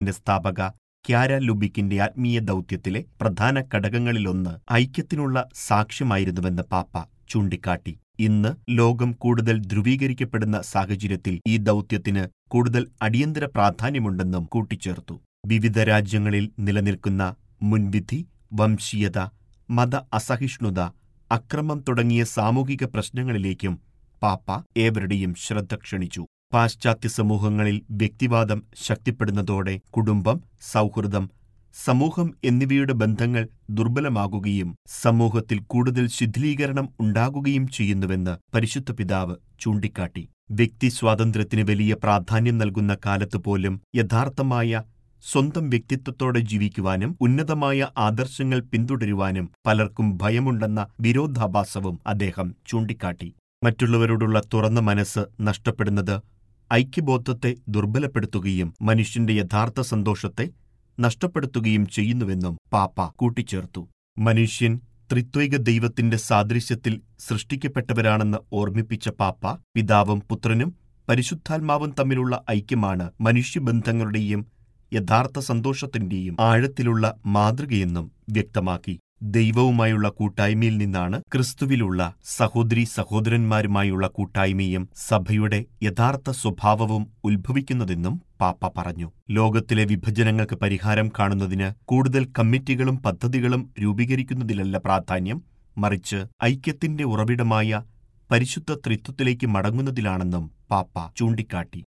സഭയുടെ സ്ഥാപക ക്യാര ലുബിക്കിന്റെ ആത്മീയ ദൗത്യത്തിലെ പ്രധാന ഘടകങ്ങളിലൊന്ന് ഐക്യത്തിനുള്ള സാക്ഷ്യമായിരുന്നുവെന്ന് പാപ്പ ചൂണ്ടിക്കാട്ടി ഇന്ന് ലോകം കൂടുതൽ ധ്രുവീകരിക്കപ്പെടുന്ന സാഹചര്യത്തിൽ ഈ ദൗത്യത്തിന് കൂടുതൽ അടിയന്തര പ്രാധാന്യമുണ്ടെന്നും കൂട്ടിച്ചേർത്തു വിവിധ രാജ്യങ്ങളിൽ നിലനിൽക്കുന്ന മുൻവിധി വംശീയത മത അസഹിഷ്ണുത അക്രമം തുടങ്ങിയ സാമൂഹിക പ്രശ്നങ്ങളിലേക്കും പാപ്പ ഏവരുടെയും ശ്രദ്ധ ക്ഷണിച്ചു പാശ്ചാത്യ സമൂഹങ്ങളിൽ വ്യക്തിവാദം ശക്തിപ്പെടുന്നതോടെ കുടുംബം സൗഹൃദം സമൂഹം എന്നിവയുടെ ബന്ധങ്ങൾ ദുർബലമാകുകയും സമൂഹത്തിൽ കൂടുതൽ ശിഥിലീകരണം ഉണ്ടാകുകയും ചെയ്യുന്നുവെന്ന് പരിശുദ്ധ പിതാവ് ചൂണ്ടിക്കാട്ടി വ്യക്തി സ്വാതന്ത്ര്യത്തിന് വലിയ പ്രാധാന്യം നൽകുന്ന കാലത്തുപോലും യഥാർത്ഥമായ സ്വന്തം വ്യക്തിത്വത്തോടെ ജീവിക്കുവാനും ഉന്നതമായ ആദർശങ്ങൾ പിന്തുടരുവാനും പലർക്കും ഭയമുണ്ടെന്ന വിരോധാഭാസവും അദ്ദേഹം ചൂണ്ടിക്കാട്ടി മറ്റുള്ളവരോടുള്ള തുറന്ന മനസ്സ് നഷ്ടപ്പെടുന്നത് ഐക്യബോധത്തെ ദുർബലപ്പെടുത്തുകയും മനുഷ്യന്റെ യഥാർത്ഥ സന്തോഷത്തെ നഷ്ടപ്പെടുത്തുകയും ചെയ്യുന്നുവെന്നും പാപ്പ കൂട്ടിച്ചേർത്തു മനുഷ്യൻ ത്രിത്വൈക ദൈവത്തിന്റെ സാദൃശ്യത്തിൽ സൃഷ്ടിക്കപ്പെട്ടവരാണെന്ന് ഓർമ്മിപ്പിച്ച പാപ്പ പിതാവും പുത്രനും പരിശുദ്ധാത്മാവും തമ്മിലുള്ള ഐക്യമാണ് മനുഷ്യബന്ധങ്ങളുടെയും യഥാർത്ഥ സന്തോഷത്തിന്റെയും ആഴത്തിലുള്ള മാതൃകയെന്നും വ്യക്തമാക്കി ദൈവവുമായുള്ള കൂട്ടായ്മയിൽ നിന്നാണ് ക്രിസ്തുവിലുള്ള സഹോദരി സഹോദരന്മാരുമായുള്ള കൂട്ടായ്മയും സഭയുടെ യഥാർത്ഥ സ്വഭാവവും ഉത്ഭവിക്കുന്നതെന്നും പാപ്പ പറഞ്ഞു ലോകത്തിലെ വിഭജനങ്ങൾക്ക് പരിഹാരം കാണുന്നതിന് കൂടുതൽ കമ്മിറ്റികളും പദ്ധതികളും രൂപീകരിക്കുന്നതിലല്ല പ്രാധാന്യം മറിച്ച് ഐക്യത്തിന്റെ ഉറവിടമായ പരിശുദ്ധ ത്രിത്വത്തിലേക്ക് മടങ്ങുന്നതിലാണെന്നും പാപ്പ ചൂണ്ടിക്കാട്ടി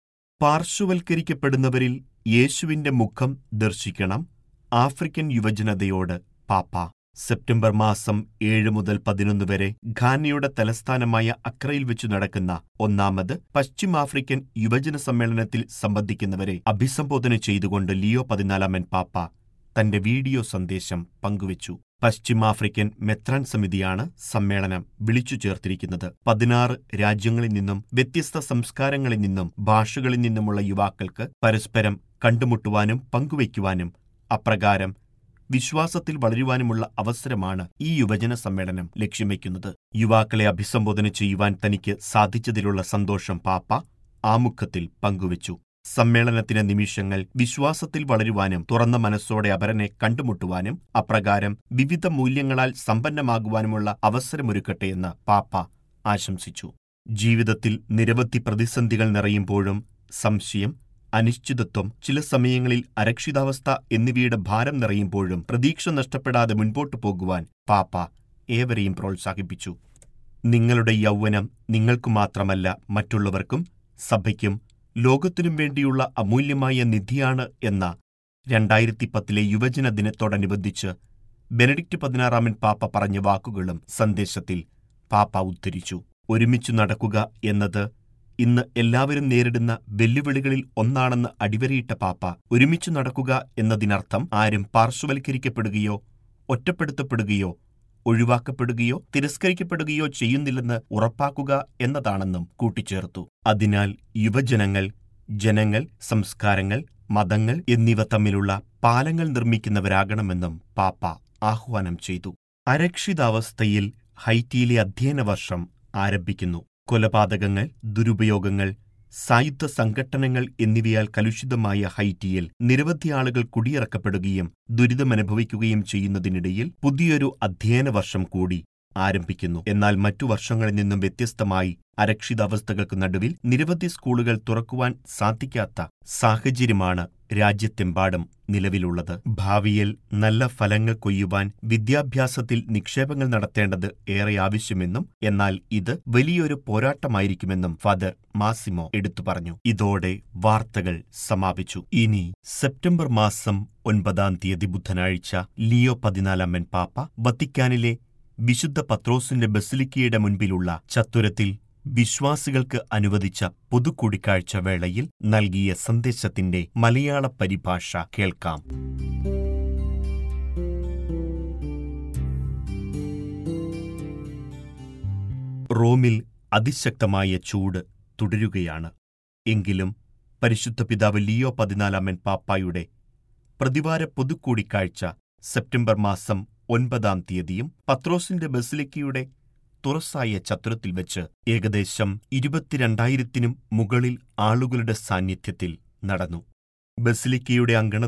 പാർശ്വവൽക്കരിക്കപ്പെടുന്നവരിൽ യേശുവിന്റെ മുഖം ദർശിക്കണം ആഫ്രിക്കൻ യുവജനതയോട് പാപ്പ സെപ്റ്റംബർ മാസം ഏഴ് മുതൽ പതിനൊന്ന് വരെ ഘാനയുടെ തലസ്ഥാനമായ അക്രയിൽ വെച്ച് നടക്കുന്ന ഒന്നാമത് പശ്ചിമാഫ്രിക്കൻ യുവജന സമ്മേളനത്തിൽ സംബന്ധിക്കുന്നവരെ അഭിസംബോധന ചെയ്തുകൊണ്ട് ലിയോ പതിനാലാമൻ പാപ്പ തന്റെ വീഡിയോ സന്ദേശം പങ്കുവച്ചു പശ്ചിമാഫ്രിക്കൻ മെത്രാൻ സമിതിയാണ് സമ്മേളനം വിളിച്ചു ചേർത്തിരിക്കുന്നത് പതിനാറ് രാജ്യങ്ങളിൽ നിന്നും വ്യത്യസ്ത സംസ്കാരങ്ങളിൽ നിന്നും ഭാഷകളിൽ നിന്നുമുള്ള യുവാക്കൾക്ക് പരസ്പരം കണ്ടുമുട്ടുവാനും പങ്കുവയ്ക്കുവാനും അപ്രകാരം വിശ്വാസത്തിൽ വളരുവാനുമുള്ള അവസരമാണ് ഈ യുവജന സമ്മേളനം ലക്ഷ്യം വയ്ക്കുന്നത് യുവാക്കളെ അഭിസംബോധന ചെയ്യുവാൻ തനിക്ക് സാധിച്ചതിലുള്ള സന്തോഷം പാപ്പ ആമുഖത്തിൽ പങ്കുവച്ചു സമ്മേളനത്തിന് നിമിഷങ്ങൾ വിശ്വാസത്തിൽ വളരുവാനും തുറന്ന മനസ്സോടെ അപരനെ കണ്ടുമുട്ടുവാനും അപ്രകാരം വിവിധ മൂല്യങ്ങളാൽ സമ്പന്നമാകുവാനുമുള്ള അവസരമൊരുക്കട്ടെയെന്ന് പാപ്പ ആശംസിച്ചു ജീവിതത്തിൽ നിരവധി പ്രതിസന്ധികൾ നിറയുമ്പോഴും സംശയം അനിശ്ചിതത്വം ചില സമയങ്ങളിൽ അരക്ഷിതാവസ്ഥ എന്നിവയുടെ ഭാരം നിറയുമ്പോഴും പ്രതീക്ഷ നഷ്ടപ്പെടാതെ മുൻപോട്ടു പോകുവാൻ പാപ്പ ഏവരെയും പ്രോത്സാഹിപ്പിച്ചു നിങ്ങളുടെ യൗവനം നിങ്ങൾക്കു മാത്രമല്ല മറ്റുള്ളവർക്കും സഭയ്ക്കും ലോകത്തിനും വേണ്ടിയുള്ള അമൂല്യമായ നിധിയാണ് എന്ന രണ്ടായിരത്തി പത്തിലെ യുവജന ദിനത്തോടനുബന്ധിച്ച് ബെനഡിക്റ്റ് പതിനാറാമൻ പാപ്പ പറഞ്ഞ വാക്കുകളും സന്ദേശത്തിൽ പാപ്പ ഉദ്ധരിച്ചു ഒരുമിച്ചു നടക്കുക എന്നത് ഇന്ന് എല്ലാവരും നേരിടുന്ന വെല്ലുവിളികളിൽ ഒന്നാണെന്ന് അടിവരയിട്ട പാപ്പ ഒരുമിച്ചു നടക്കുക എന്നതിനർത്ഥം ആരും പാർശ്വവൽക്കരിക്കപ്പെടുകയോ ഒറ്റപ്പെടുത്തപ്പെടുകയോ ഒഴിവാക്കപ്പെടുകയോ തിരസ്കരിക്കപ്പെടുകയോ ചെയ്യുന്നില്ലെന്ന് ഉറപ്പാക്കുക എന്നതാണെന്നും കൂട്ടിച്ചേർത്തു അതിനാൽ യുവജനങ്ങൾ ജനങ്ങൾ സംസ്കാരങ്ങൾ മതങ്ങൾ എന്നിവ തമ്മിലുള്ള പാലങ്ങൾ നിർമ്മിക്കുന്നവരാകണമെന്നും പാപ്പ ആഹ്വാനം ചെയ്തു അരക്ഷിതാവസ്ഥയിൽ ഹൈറ്റിയിലെ അധ്യയന വർഷം ആരംഭിക്കുന്നു കൊലപാതകങ്ങൾ ദുരുപയോഗങ്ങൾ സായുധ സംഘട്ടനങ്ങൾ എന്നിവയാൽ കലുഷിതമായ ഹൈറ്റിയിൽ നിരവധി ആളുകൾ കുടിയിറക്കപ്പെടുകയും ദുരിതമനുഭവിക്കുകയും ചെയ്യുന്നതിനിടയിൽ പുതിയൊരു അധ്യയന വർഷം കൂടി ആരംഭിക്കുന്നു എന്നാൽ മറ്റു വർഷങ്ങളിൽ നിന്നും വ്യത്യസ്തമായി അരക്ഷിതാവസ്ഥകൾക്ക് നടുവിൽ നിരവധി സ്കൂളുകൾ തുറക്കുവാൻ സാധിക്കാത്ത സാഹചര്യമാണ് രാജ്യത്തെമ്പാടും നിലവിലുള്ളത് ഭാവിയിൽ നല്ല ഫലങ്ങൾ കൊയ്യുവാൻ വിദ്യാഭ്യാസത്തിൽ നിക്ഷേപങ്ങൾ നടത്തേണ്ടത് ഏറെ ആവശ്യമെന്നും എന്നാൽ ഇത് വലിയൊരു പോരാട്ടമായിരിക്കുമെന്നും ഫാദർ മാസിമോ എടുത്തു പറഞ്ഞു ഇതോടെ വാർത്തകൾ സമാപിച്ചു ഇനി സെപ്റ്റംബർ മാസം ഒൻപതാം തീയതി ബുധനാഴ്ച ലിയോ പതിനാലാമൻ പാപ്പ വത്തിക്കാനിലെ വിശുദ്ധ പത്രോസിന്റെ ബസിലിക്കയുടെ മുൻപിലുള്ള ചത്തുരത്തിൽ വിശ്വാസികൾക്ക് അനുവദിച്ച പൊതുകൂടിക്കാഴ്ച വേളയിൽ നൽകിയ സന്ദേശത്തിന്റെ മലയാള പരിഭാഷ കേൾക്കാം റോമിൽ അതിശക്തമായ ചൂട് തുടരുകയാണ് എങ്കിലും പരിശുദ്ധ പിതാവ് ലിയോ പതിനാലാമൻ പാപ്പായുടെ പ്രതിവാര പൊതുകൂടിക്കാഴ്ച സെപ്റ്റംബർ മാസം ഒൻപതാം തീയതിയും പത്രോസിന്റെ ബസിലിക്കയുടെ തുറസായ ചത്തുരത്തിൽ വെച്ച് ഏകദേശം ഇരുപത്തിരണ്ടായിരത്തിനും മുകളിൽ ആളുകളുടെ സാന്നിധ്യത്തിൽ നടന്നു ബസിലിക്കയുടെ അങ്കണ